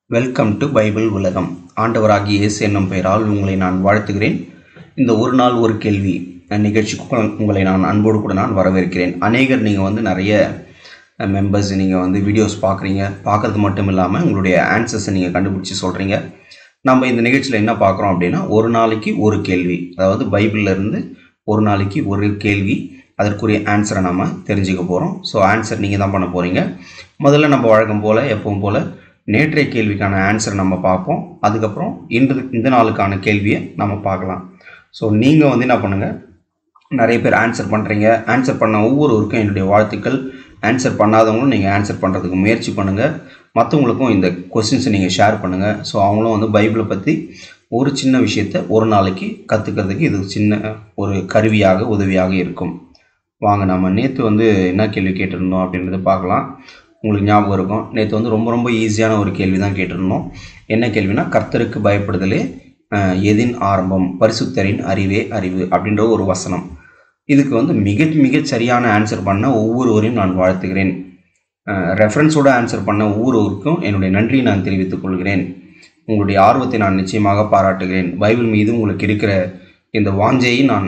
welcome to Bible உலகம் ஆண்டவராகிய இயேசு என்னும் பெயரால் உங்களை நான் வாழ்த்துகிறேன் இந்த ஒரு நாள் ஒரு கேள்வி நிகழ்ச்சிக்கு உங்களை நான் அன்போடு கூட நான் வரவேற்கிறேன் அநேகர் நீங்கள் வந்து நிறைய மெம்பர்ஸ் நீங்கள் வந்து வீடியோஸ் பார்க்குறீங்க பார்க்குறது மட்டும் இல்லாமல் உங்களுடைய ஆன்சர்ஸை நீங்கள் கண்டுபிடிச்சி சொல்கிறீங்க நம்ம இந்த நிகழ்ச்சியில் என்ன பார்க்குறோம் அப்படின்னா ஒரு நாளைக்கு ஒரு கேள்வி அதாவது பைபிள்ல இருந்து ஒரு நாளைக்கு ஒரு கேள்வி அதற்குரிய ஆன்சரை நம்ம தெரிஞ்சுக்க போகிறோம் ஸோ ஆன்சர் நீங்கள் தான் பண்ண போகிறீங்க முதல்ல நம்ம வழக்கம் போல் எப்பவும் போல் நேற்றைய கேள்விக்கான ஆன்சர் நம்ம பார்ப்போம் அதுக்கப்புறம் இன்று இந்த நாளுக்கான கேள்வியை நம்ம பார்க்கலாம் ஸோ நீங்கள் வந்து என்ன பண்ணுங்கள் நிறைய பேர் ஆன்சர் பண்ணுறீங்க ஆன்சர் பண்ண ஒவ்வொருவருக்கும் என்னுடைய வாழ்த்துக்கள் ஆன்சர் பண்ணாதவங்களும் நீங்கள் ஆன்சர் பண்ணுறதுக்கு முயற்சி பண்ணுங்கள் மற்றவங்களுக்கும் இந்த கொஸ்டின்ஸை நீங்கள் ஷேர் பண்ணுங்கள் ஸோ அவங்களும் வந்து பைபிளை பற்றி ஒரு சின்ன விஷயத்தை ஒரு நாளைக்கு கற்றுக்கிறதுக்கு இது சின்ன ஒரு கருவியாக உதவியாக இருக்கும் வாங்க நம்ம நேற்று வந்து என்ன கேள்வி கேட்டிருந்தோம் அப்படின்றத பார்க்கலாம் உங்களுக்கு ஞாபகம் இருக்கும் நேற்று வந்து ரொம்ப ரொம்ப ஈஸியான ஒரு கேள்வி தான் கேட்டிருந்தோம் என்ன கேள்வினா கர்த்தருக்கு பயப்படுதலே அஹ், எதின் ஆரம்பம் பரிசுத்தரின் அறிவே அறிவு அப்படின்ற ஒரு வசனம் இதுக்கு வந்து மிக மிகச் சரியான ஆன்சர் பண்ண ஒவ்வொருவரையும் நான் வாழ்த்துகிறேன் ரெஃபரன்ஸோட ஆன்சர் பண்ண ஒவ்வொருவருக்கும் என்னுடைய நன்றியை நான் தெரிவித்துக் கொள்கிறேன் உங்களுடைய ஆர்வத்தை நான் நிச்சயமாக பாராட்டுகிறேன் பைபிள் மீது உங்களுக்கு இருக்கிற இந்த வாஞ்சையை நான்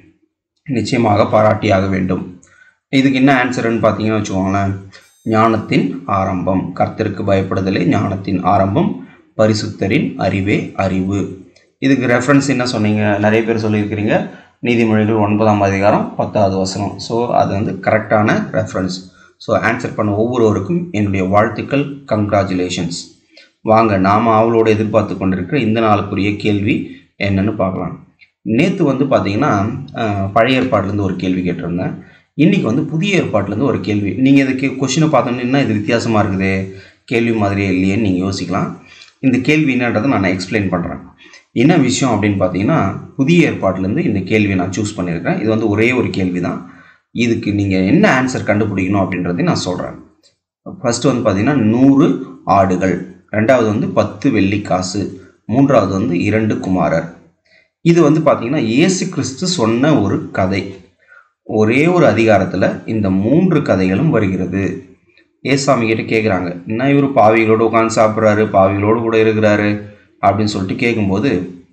நிச்சயமாக பாராட்டியாக வேண்டும் இதுக்கு என்ன ஆன்சர்னு பார்த்தீங்கன்னு வச்சுக்கோங்களேன் ஞானத்தின் ஆரம்பம் கர்த்தருக்கு பயப்படுதலே ஞானத்தின் ஆரம்பம் பரிசுத்தரின் அறிவே அறிவு இதுக்கு ரெஃபரன்ஸ் என்ன சொன்னீங்க நிறைய பேர் சொல்லியிருக்கிறீங்க நீதிமொழிகள் ஒன்பதாம் அதிகாரம் பத்தாவது வசனம் ஸோ அது வந்து கரெக்டான ரெஃபரன்ஸ் ஸோ ஆன்சர் பண்ண ஒவ்வொருவருக்கும் என்னுடைய வாழ்த்துக்கள் கங்க்ராச்சுலேஷன்ஸ் வாங்க நாம் அவளோடு எதிர்பார்த்து கொண்டிருக்கிற இந்த நாளுக்குரிய கேள்வி என்னன்னு பார்க்கலாம் நேற்று வந்து பார்த்தீங்கன்னா அஹ், பழைய ஏற்பாட்டிலேருந்து ஒரு கேள்வி கேட்டிருந்தேன் இன்றைக்கி வந்து புதிய ஏற்பாட்டிலேருந்து ஒரு கேள்வி நீங்கள் இதுக்கு கொஷினை பார்த்தோன்னா இது வித்தியாசமாக இருக்குது கேள்வி மாதிரியே இல்லையேன்னு நீங்கள் யோசிக்கலாம் இந்த கேள்வி என்னன்றதை நான் எக்ஸ்பிளைன் பண்ணுறேன் என்ன விஷயம் அப்படின்னு பார்த்தீங்கன்னா புதிய ஏற்பாட்டிலேருந்து இந்த கேள்வியை நான் சூஸ் பண்ணியிருக்கிறேன் இது வந்து ஒரே ஒரு கேள்வி தான் இதுக்கு நீங்கள் என்ன ஆன்சர் கண்டுபிடிக்கணும் அப்படின்றதையும் நான் சொல்கிறேன் ஃபர்ஸ்ட் வந்து பார்த்தீங்கன்னா நூறு ஆடுகள் ரெண்டாவது வந்து பத்து வெள்ளி காசு மூன்றாவது வந்து இரண்டு குமாரர் இது வந்து பார்த்தீங்கன்னா இயேசு கிறிஸ்து சொன்ன ஒரு கதை ஒரே ஒரு அதிகாரத்தில் இந்த மூன்று கதைகளும் வருகிறது ஏசாமி கிட்ட கேட்குறாங்க என்ன இவர் பாவிகளோடு உட்காந்து சாப்பிட்றாரு பாவிகளோடு கூட இருக்கிறாரு அப்படின்னு சொல்லிட்டு கேட்கும்போது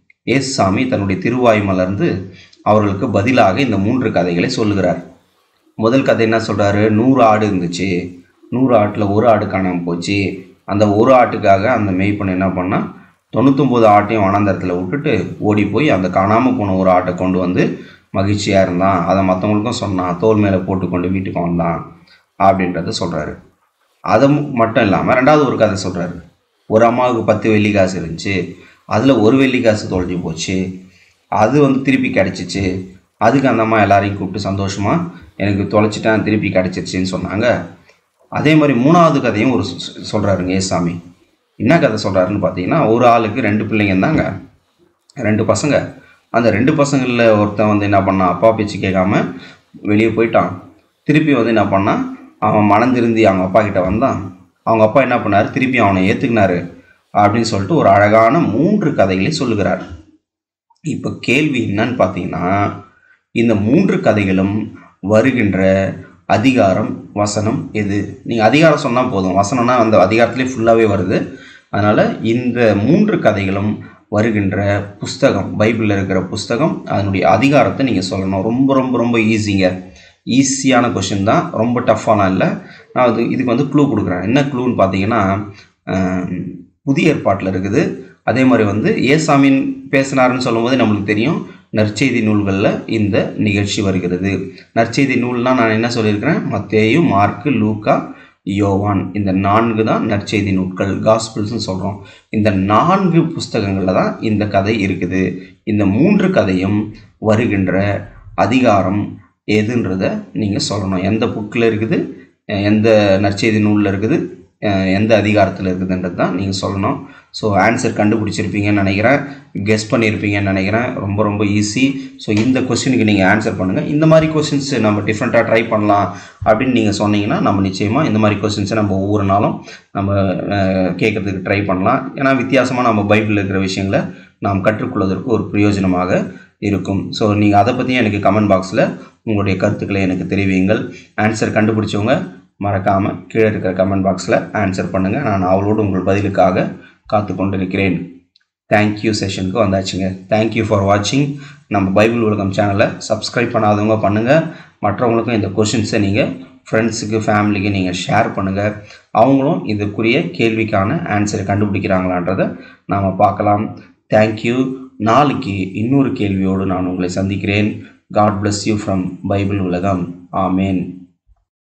ஏசாமி தன்னுடைய திருவாய் மலர்ந்து அவர்களுக்கு பதிலாக இந்த மூன்று கதைகளை சொல்லுகிறார் முதல் கதை என்ன சொல்கிறாரு நூறு ஆடு இருந்துச்சு நூறு ஆட்டில் ஒரு ஆடு காணாமல் போச்சு அந்த ஒரு ஆட்டுக்காக அந்த மேய்ப்பன் என்ன பண்ணால் தொண்ணூத்தொம்பது ஆட்டையும் வனாந்தரத்தில் விட்டுட்டு ஓடி போய் அந்த காணாமல் போன ஒரு ஆட்டை கொண்டு வந்து மகிழ்ச்சியாக இருந்தான் அதை மற்றவங்களுக்கும் சொன்னான் தோல் மேலே போட்டுக்கொண்டு வீட்டுக்கு வந்தான் அப்படின்றத சொல்கிறாரு அது மட்டும் இல்லாமல் ரெண்டாவது ஒரு கதை சொல்கிறாரு ஒரு அம்மாவுக்கு பத்து வெள்ளி காசு இருந்துச்சு அதில் ஒரு வெள்ளி காசு தொலைஞ்சு போச்சு அது வந்து திருப்பி கிடச்சிச்சு அதுக்கு அந்த அம்மா எல்லாரையும் கூப்பிட்டு சந்தோஷமாக எனக்கு தொலைச்சிட்டேன் திருப்பி கிடச்சிருச்சின்னு சொன்னாங்க அதே மாதிரி மூணாவது கதையும் ஒரு சொ- சொல்றாருங்க ஏசாமி என்ன கதை சொல்கிறாருன்னு பார்த்தீங்கன்னா ஒரு ஆளுக்கு ரெண்டு பிள்ளைங்க இருந்தாங்க ரெண்டு பசங்க அந்த ரெண்டு பசங்களில் ஒருத்தன் வந்து என்ன பண்ணான் அப்பா பேச்சு கேட்காம வெளியே போயிட்டான் திருப்பி வந்து என்ன பண்ணான் அவன் மனம் திருந்தி அவங்க அப்பா கிட்ட வந்தான் அவங்க அப்பா என்ன பண்ணார் திருப்பி அவனை ஏற்றுக்கினாரு அப்படின்னு சொல்லிட்டு ஒரு அழகான மூன்று கதைகளை சொல்லுகிறார் இப்போ கேள்வி என்னன்னு பார்த்தீங்கன்னா இந்த மூன்று கதைகளும் வருகின்ற அதிகாரம் வசனம் எது நீங்கள் அதிகாரம் சொன்னால் போதும் வசனம்னா அந்த அதிகாரத்திலே ஃபுல்லாகவே வருது அதனால் இந்த மூன்று கதைகளும் வருகின்ற புஸ்தகம் பைபிளில் இருக்கிற புஸ்தகம் அதனுடைய அதிகாரத்தை நீங்கள் சொல்லணும் ரொம்ப ரொம்ப ரொம்ப ஈஸிங்க ஈஸியான கொஷின் தான் ரொம்ப டஃப்பாலாம் இல்லை நான் அது இதுக்கு வந்து க்ளூ கொடுக்குறேன் என்ன க்ளூன்னு பார்த்தீங்கன்னா ஆம், புதிய ஏற்பாட்டில் இருக்குது அதே மாதிரி வந்து ஏசாமின் பேசினாருன்னு சொல்லும்போது நம்மளுக்கு தெரியும் நற்செய்தி நூல்களில் இந்த நிகழ்ச்சி வருகிறது நற்செய்தி நூல்னால் நான் என்ன சொல்லியிருக்கிறேன் மத்தேயு மார்க்கு லூக்கா யோவான் இந்த நான்கு தான் நற்செய்தி நூட்கள் காஸ்பிள்ஸ்னு சொல்கிறோம் இந்த நான்கு புஸ்தகங்களில் தான் இந்த கதை இருக்குது இந்த மூன்று கதையும் வருகின்ற அதிகாரம் எதுன்றத நீங்கள் சொல்லணும் எந்த புக்கில் இருக்குது அஹ் எந்த நற்செய்தி நூலில் இருக்குது அஹ் எந்த அதிகாரத்தில் இருக்குதுன்றது தான் நீங்கள் சொல்லணும் ஸோ ஆன்சர் கண்டுபிடிச்சிருப்பீங்கன்னு நினைக்கிறேன் கெஸ் பண்ணியிருப்பீங்கன்னு நினைக்கிறேன் ரொம்ப ரொம்ப ஈஸி ஸோ இந்த கொஸ்டினுக்கு நீங்கள் ஆன்சர் பண்ணுங்கள் இந்த மாதிரி கொஸ்டின்ஸ் நம்ம டிஃப்ரெண்ட்டாக ட்ரை பண்ணலாம் அப்படின்னு நீங்கள் சொன்னீங்கன்னா நம்ம நிச்சயமாக இந்த மாதிரி கொஸ்டின்ஸை நம்ம ஒவ்வொரு நாளும் நம்ம அஹ், கேட்கறதுக்கு ட்ரை பண்ணலாம் ஏன்னா வித்தியாசமாக நம்ம பைபிளில் இருக்கிற விஷயங்களை நாம் கற்றுக்கொள்வதற்கு ஒரு பிரயோஜனமாக இருக்கும் ஸோ நீங்கள் அதை பற்றியும் எனக்கு கமெண்ட் பாக்ஸில் உங்களுடைய கருத்துக்களை எனக்கு தெரிவியுங்கள் ஆன்சர் கண்டுபிடிச்சவங்க மறக்காமல் கீழே இருக்கிற கமெண்ட் பாக்ஸில் ஆன்சர் பண்ணுங்கள் நான் அவளோடு உங்கள் பதிலுக்காக காத்து கொண்டிருக்கிறேன் தேங்க்யூ செஷனுக்கு வந்தாச்சுங்க தேங்க்யூ ஃபார் வாட்சிங் நம்ம பைபிள் உலகம் சேனலை சப்ஸ்கிரைப் பண்ணாதவங்க பண்ணுங்கள் மற்றவங்களுக்கும் இந்த கொஷின்ஸை நீங்கள் ஃப்ரெண்ட்ஸுக்கு ஃபேமிலிக்கு நீங்கள் ஷேர் பண்ணுங்கள் அவங்களும் இதுக்குரிய கேள்விக்கான ஆன்சரை கண்டுபிடிக்கிறாங்களான்றதை நாம் பார்க்கலாம் தேங்க்யூ நாளைக்கு இன்னொரு கேள்வியோடு நான் உங்களை சந்திக்கிறேன் god bless you from Bible உலகம் ஆமேன்